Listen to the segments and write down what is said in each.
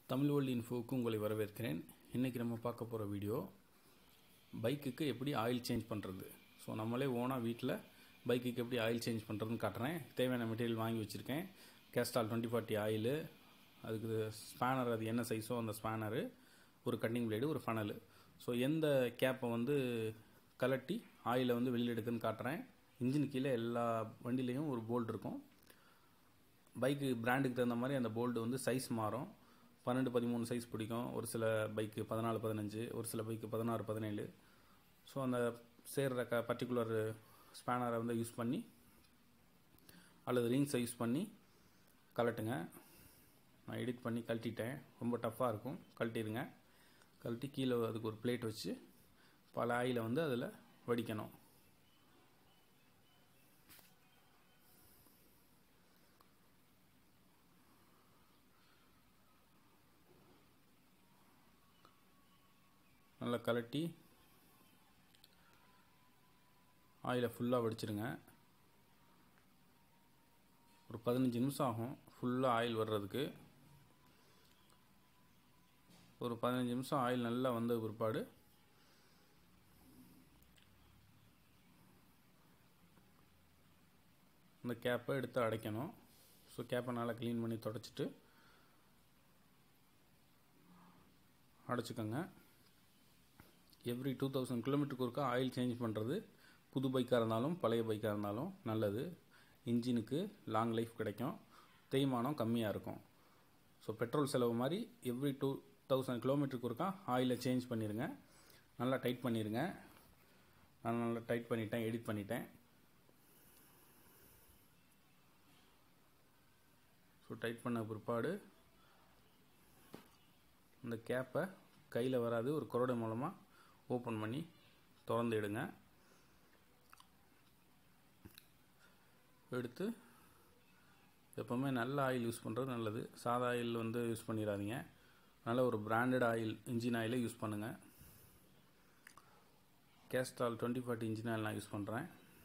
Tamil world இன்ஃபோவுக்கு உங்களை வரவேற்கிறேன் இன்றைக்கி நம்ம பார்க்க போகிற வீடியோ பைக்குக்கு எப்படி ஆயில் சேஞ்ச் பண்ணுறது ஸோ நம்மளே ஓனாக வீட்டில் பைக்குக்கு எப்படி ஆயில் சேஞ்ச் பண்ணுறதுன்னு காட்டுறேன் தேவையான மெட்டீரியல் வாங்கி வச்சுருக்கேன் கேஸ்டால் டுவெண்ட்டி ஃபார்ட்டி ஆயிலு அதுக்கு ஸ்பேனர் அது என்ன சைஸோ அந்த ஸ்பேனரு ஒரு கட்டிங் பிளேடு ஒரு ஃபனலு ஸோ எந்த கேப்பை வந்து கலட்டி ஆயிலை வந்து வெளியில் எடுக்குன்னு காட்டுறேன் இன்ஜின் கீழே எல்லா வண்டிலையும் ஒரு போல்ட் இருக்கும் பைக்கு பிராண்டுக்கு தகுந்த மாதிரி அந்த போல்டு வந்து சைஸ் மாறும் பன்னெண்டு பதிமூணு சைஸ் பிடிக்கும் ஒரு சில பைக்கு பதினாலு பதினஞ்சு ஒரு சில பைக்கு பதினாறு பதினேழு ஸோ அந்த சேர்ற க பர்டிகுலர் ஸ்பேனரை வந்து யூஸ் பண்ணி அல்லது ரிங்ஸை யூஸ் பண்ணி கலட்டுங்க நான் எடிட் பண்ணி கழட்டிட்டேன் ரொம்ப டஃப்பாக இருக்கும் கழட்டிடுங்க கழட்டி கீழே அதுக்கு ஒரு பிளேட் வச்சு பல ஆயிலை வந்து அதில் வடிக்கணும் நல்லா கலட்டி ஆயிலை ஃபுல்லாக வடிச்சிருங்க ஒரு பதினஞ்சு நிமிஷம் ஆகும் ஃபுல்லாக ஆயில் வர்றதுக்கு ஒரு பதினஞ்சு நிமிஷம் ஆயில் நல்லா வந்த பிற்பாடு இந்த கேப்பை எடுத்து அடைக்கணும் ஸோ கேப்பை நல்லா க்ளீன் பண்ணி தொடச்சிட்டு அடைச்சிக்கோங்க எவ்ரி டூ தௌசண்ட் கிலோமீட்டருக்கு ஒருக்கா ஆயில் சேஞ்ச் பண்ணுறது புது பைக்காக இருந்தாலும் பழைய பைக்காக இருந்தாலும் நல்லது இன்ஜினுக்கு லாங் லைஃப் கிடைக்கும் தேய்மானம் கம்மியாக இருக்கும் ஸோ பெட்ரோல் செலவு மாதிரி எவ்ரி டூ தௌசண்ட் கிலோமீட்டருக்கு ஒருக்கா ஆயிலை சேஞ்ச் பண்ணிடுங்க நல்லா டைட் பண்ணிடுங்க நான் நல்லா டைட் பண்ணிட்டேன் எடிட் பண்ணிட்டேன் ஸோ டைட் பண்ண பிற்பாடு இந்த கேப்பை கையில் வராது ஒரு குரோடை மூலமாக ஓப்பன் பண்ணி திறந்து எடுங்க எடுத்து எப்போவுமே நல்ல ஆயில் யூஸ் பண்ணுறது நல்லது சாதா ஆயில் வந்து யூஸ் பண்ணிடாதீங்க நல்ல ஒரு பிராண்டட் ஆயில் இன்ஜின் ஆயிலே யூஸ் பண்ணுங்கள் Castrol twenty forty engine oil நான் யூஸ் பண்ணுறேன்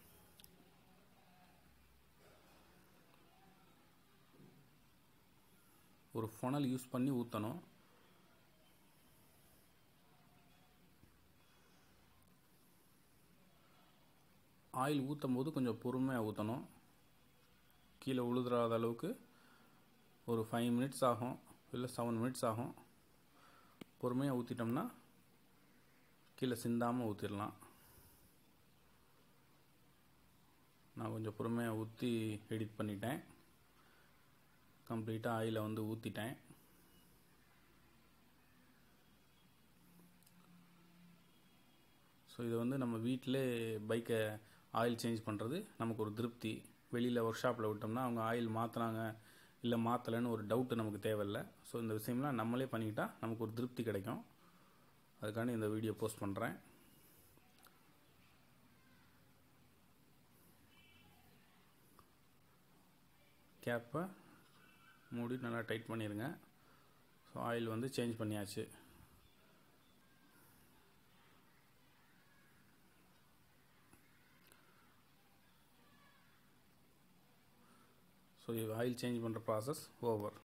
ஒரு ஃபொனல் யூஸ் பண்ணி ஊற்றணும் ஆயில் ஊற்றும் போது கொஞ்சம் பொறுமையாக ஊற்றணும் கீழே உழுதுறாத அளவுக்கு ஒரு ஃபைவ் மினிட்ஸ் ஆகும் இல்லை செவன் மினிட்ஸ் ஆகும் பொறுமையாக ஊற்றிட்டோம்னா கீழே சிந்தாமல் ஊற்றிடலாம் நான் கொஞ்சம் பொறுமையாக ஊற்றி எடிட் பண்ணிட்டேன் கம்ப்ளீட்டாக ஆயிலை வந்து ஊற்றிட்டேன் ஸோ இது வந்து நம்ம வீட்டிலே பைக்கை ஆயில் சேஞ்ச் பண்ணுறது நமக்கு ஒரு திருப்தி வெளியில் ஒர்க் ஷாப்பில் விட்டோம்னா அவங்க ஆயில் மாற்றுறாங்க இல்லை மாற்றலைன்னு ஒரு டவுட்டு நமக்கு தேவையில்லை ஸோ இந்த விஷயம்லாம் நம்மளே பண்ணிக்கிட்டால் நமக்கு ஒரு திருப்தி கிடைக்கும் அதுக்காண்டி இந்த வீடியோ போஸ்ட் பண்ணுறேன் கேப்பை மூடி நல்லா டைட் பண்ணிடுங்க ஸோ ஆயில் வந்து சேஞ்ச் பண்ணியாச்சு ஸோ ஆயில் சேஞ்ச் பண்ணுற ப்ராசஸ் ஓவர்